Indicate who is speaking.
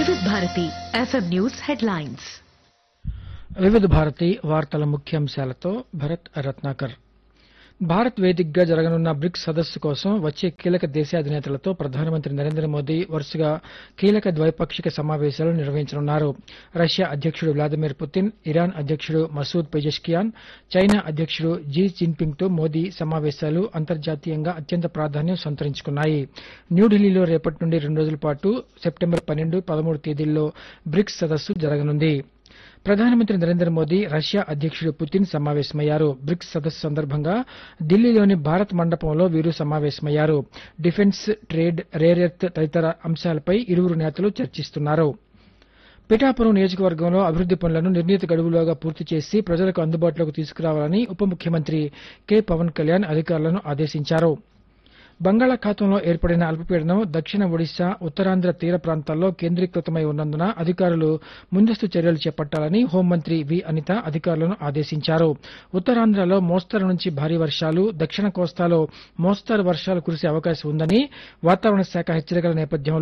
Speaker 1: వివిధ Bharati FM news headlines
Speaker 2: వివిధ భారతి వార్తల ముఖ్యాంశాలతో భరత్ రత్నాకర్ భారత్ వేదికగా జరగనున్న బ్రిక్స్ సదస్సు కోసం వచ్చే కీలక దేశాధినేతలతో ప్రధానమంత్రి నరేంద్ర మోదీ వరుసగా కీలక ద్వైపాక్షిక సమావేశాలు నిర్వహించనున్నారు రష్యా అధ్యక్షుడు వ్లాదిమిర్ పుతిన్ ఇరాన్ అధ్యక్షుడు మసూద్ పెజెష్కియాన్ చైనా అధ్యక్షుడు జీ జిన్పింగ్ తో మోదీ సమావేశాలు అంతర్జాతీయంగా అత్యంత ప్రాధాన్యం సంతరించుకున్నాయి న్యూఢిల్లీలో రేపటి నుండి రెండు రోజుల పాటు సెప్టెంబర్ పన్నెండు పదమూడు తేదీల్లో బ్రిక్స్ సదస్సు జరగనుంది ప్రధానమంత్రి నరేంద్ర మోదీ రష్యా అధ్యక్షుడు పుతిన్ సమావేశమయ్యారు బ్రిక్స్ సదస్సు సందర్భంగా ఢిల్లీలోని భారత్ మండపంలో వీరు సమావేశమయ్యారు డిఫెన్స్ ట్రేడ్ రేర్ ఎర్త్ తదితర అంశాలపై ఇరువురు నేతలు చర్చిస్తున్నారు పిఠాపురం నియోజకవర్గంలో అభివృద్ది పనులను నిర్ణీత గడువులోగా పూర్తి చేసి ప్రజలకు అందుబాటులోకి తీసుకురావాలని ఉప ముఖ్యమంత్రి కె పవన్ కళ్యాణ్ అధికారులను ఆదేశించారు బంగాళాఖాతంలో ఏర్పడిన అల్పపీడనం దక్షిణ ఒడిశా ఉత్తరాంధ్ర తీర ప్రాంతాల్లో కేంద్రీకృతమై ఉన్నందున అధికారులు ముందస్తు చర్యలు చేపట్టాలని హోంమంత్రి వి అనిత అధికారులను ఆదేశించారు ఉత్తరాంధ్రలో మోస్తరు నుంచి భారీ వర్షాలు దక్షిణ కోస్తాలో మోస్తరు వర్షాలు కురిసే అవకాశం ఉందని వాతావరణ శాఖ హెచ్చరికల నేపథ్యంలో